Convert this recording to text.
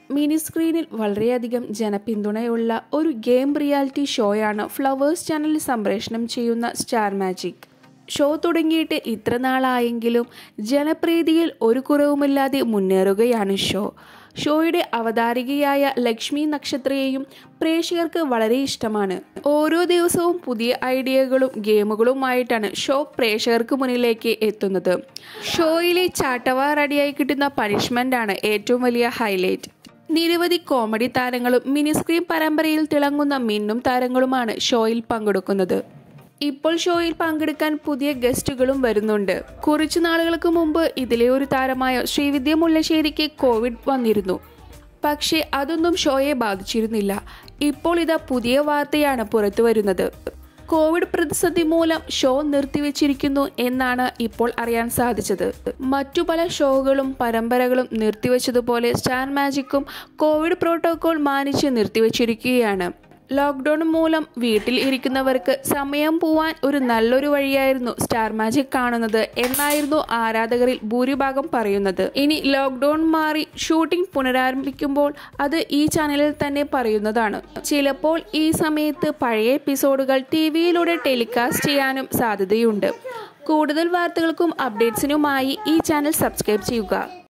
mini സ്ക്രീനിൽ വളരെയധികം ജനപിന്തുണയുള്ള ഒരു ഗെയിം റിയാലിറ്റി ഷോയാണ് ഫ്ലവേഴ്സ് ചാനലിൽ സംപ്രേഷണം ചെയ്യുന്ന സ്റ്റാർ മാജിക് ഷോ തുടങ്ങിയിട്ട് ഇത്ര നാളായെങ്കിലും ജനപ്രീതിയിൽ ഒരു കുറവുമില്ലാതെ മുന്നേറുകയാണ് ഷോ ഷോയുടെ അവതാരികയായ ലക്ഷ്മി നക്ഷത്രയെയും പ്രേക്ഷകർക്ക് വളരെ ഇഷ്ടമാണ് ഓരോ ദിവസവും പുതിയ ഐഡിയകളും ഗെയിമുകളുമായിട്ടാണ് ഷോ പ്രേക്ഷകർക്ക് മുന്നിലേക്ക് എത്തുന്നത് ഷോയിലെ ചാട്ടവ റെഡിയായി കിട്ടുന്ന പണിഷ്മെൻ്റാണ് ഏറ്റവും വലിയ ഹൈലൈറ്റ് നിരവധി കോമഡി താരങ്ങളും മിനി സ്ക്രീൻ പരമ്പരയിൽ തിളങ്ങുന്ന മിന്നും താരങ്ങളുമാണ് ഷോയിൽ പങ്കെടുക്കുന്നത് ഇപ്പോൾ ഷോയിൽ പങ്കെടുക്കാൻ പുതിയ ഗസ്റ്റുകളും വരുന്നുണ്ട് കുറച്ചു നാളുകൾക്ക് മുമ്പ് ഇതിലെ ഒരു താരമായ ശ്രീവിദ്യ മുല്ലശ്ശേരിക്ക് കോവിഡ് വന്നിരുന്നു പക്ഷേ അതൊന്നും ഷോയെ ബാധിച്ചിരുന്നില്ല ഇപ്പോൾ ഇതാ പുതിയ വാർത്തയാണ് പുറത്തു വരുന്നത് കോവിഡ് പ്രതിസന്ധി മൂലം ഷോ നിർത്തിവെച്ചിരിക്കുന്നു എന്നാണ് ഇപ്പോൾ അറിയാൻ സാധിച്ചത് മറ്റു പല ഷോകളും പരമ്പരകളും നിർത്തിവെച്ചതുപോലെ സ്റ്റാർ മാജിക്കും കോവിഡ് പ്രോട്ടോകോൾ മാനിച്ച് നിർത്തിവെച്ചിരിക്കുകയാണ് ലോക്ക്ഡൗൺ മൂലം വീട്ടിൽ ഇരിക്കുന്നവർക്ക് സമയം പോവാൻ ഒരു നല്ലൊരു വഴിയായിരുന്നു സ്റ്റാർ മാജിക് കാണുന്നത് എന്നായിരുന്നു ആരാധകരിൽ ഭൂരിഭാഗം പറയുന്നത് ഇനി ലോക്ക്ഡൗൺ മാറി ഷൂട്ടിംഗ് പുനരാരംഭിക്കുമ്പോൾ അത് ഈ ചാനലിൽ തന്നെ പറയുന്നതാണ് ചിലപ്പോൾ ഈ സമയത്ത് പഴയ എപ്പിസോഡുകൾ ടി വിയിലൂടെ ടെലികാസ്റ്റ് ചെയ്യാനും സാധ്യതയുണ്ട് കൂടുതൽ വാർത്തകൾക്കും അപ്ഡേറ്റ്സിനുമായി ഈ ചാനൽ സബ്സ്ക്രൈബ് ചെയ്യുക